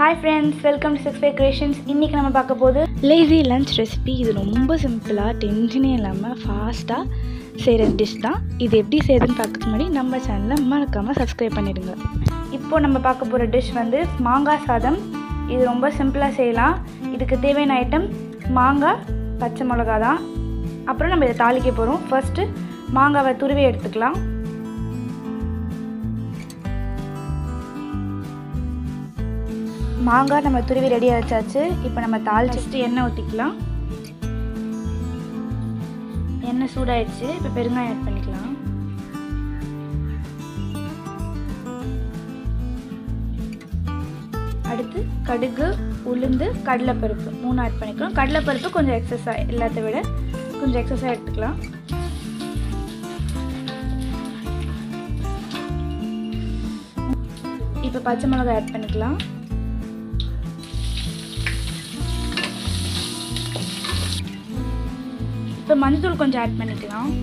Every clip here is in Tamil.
hi friends welcome to six five creations இன்றைக்கி நம்ம பார்க்க போது லேசி லஞ்ச் ரெசிபி இது ரொம்ப சிம்பிளாக டென்ஷனே இல்லாமல் ஃபாஸ்ட்டாக செய்கிற டிஷ் தான் இது எப்படி செய்யுதுன்னு பார்க்கறதுக்கு முன்னாடி நம்ம சேனலை மறக்காமல் சப்ஸ்கிரைப் பண்ணிடுங்க இப்போது நம்ம பார்க்க போகிற டிஷ் வந்து மாங்காய் சாதம் இது ரொம்ப சிம்பிளாக செய்யலாம் இதுக்கு தேவையான ஐட்டம் மாங்காய் பச்சை மிளகா தான் அப்புறம் நம்ம இதை தாளிக்க போகிறோம் ஃபர்ஸ்ட்டு மாங்காவை துருவி எடுத்துக்கலாம் மாங்காய் நம்ம துருவி ரெடியாக வச்சாச்சு இப்போ நம்ம தாளிச்சிட்டு எண்ணெய் ஊற்றிக்கலாம் எண்ணெய் சூடாயிடுச்சு இப்போ பெருங்காயம் ஆட் பண்ணிக்கலாம் அடுத்து கடுகு உளுந்து கடலைப்பருப்பு மூணு ஆட் பண்ணிக்கலாம் கடலைப்பருப்பு கொஞ்சம் எக்ஸஸாக எல்லாத்த விட கொஞ்சம் எக்ஸஸாக எடுத்துக்கலாம் இப்போ பச்சை மிளகாய் ஆட் பண்ணிக்கலாம் இப்போ மஞ்சள் கொஞ்சம் ஆட் பண்ணிக்கலாம்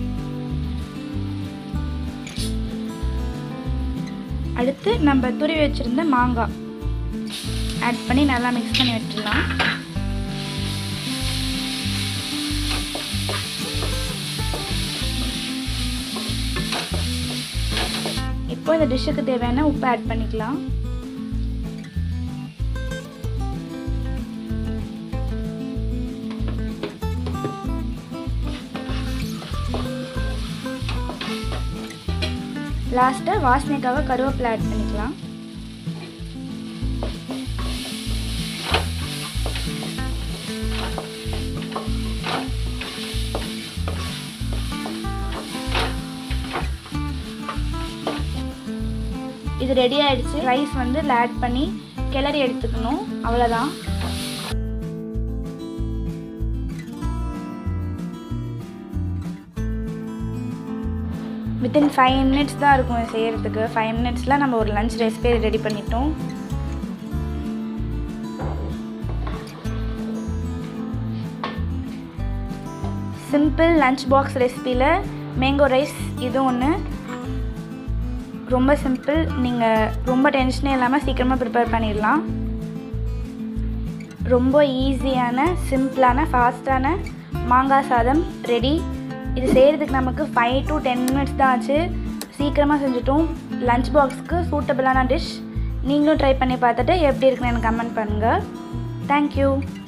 அடுத்து நம்ம துருவி வச்சுருந்த மாங்காய் ஆட் பண்ணி நல்லா மிக்ஸ் பண்ணி வச்சிடலாம் இப்போ இந்த டிஷ்ஷுக்கு தேவையான உப்பு ஆட் பண்ணிக்கலாம் லாஸ்ட்டாக வாசனைக்காக கருவேப்பிலை ஆட் பண்ணிக்கலாம் இது ரெடி ஆயிடுச்சு ரைஸ் வந்து இதில் ஆட் பண்ணி கிளறி எடுத்துக்கணும் அவ்வளோதான் வித்தின் ஃபைவ் மினிட்ஸ் தான் இருக்கும் இது செய்கிறதுக்கு ஃபைவ் மினிட்ஸில் நம்ம ஒரு லஞ்ச் ரெசிபி ரெடி பண்ணிட்டோம் சிம்பிள் லஞ்ச் பாக்ஸ் ரெசிப்பியில் மேங்கோ ரைஸ் இது ஒன்று ரொம்ப சிம்பிள் நீங்கள் ரொம்ப டென்ஷனே இல்லாமல் சீக்கிரமாக ப்ரிப்பேர் பண்ணிடலாம் ரொம்ப ஈஸியான சிம்பிளான ஃபாஸ்டான மாங்காய் சாதம் ரெடி இது செய்கிறதுக்கு நமக்கு ஃபைவ் டு டென் மினிட்ஸ் தான் ஆச்சு சீக்கிரமாக செஞ்சுட்டோம் லஞ்ச் பாக்ஸ்க்கு சூட்டபிளான டிஷ் நீங்களும் ட்ரை பண்ணி பார்த்துட்டு எப்படி இருக்குன்னு எனக்கு கமெண்ட் பண்ணுங்கள் தேங்க்யூ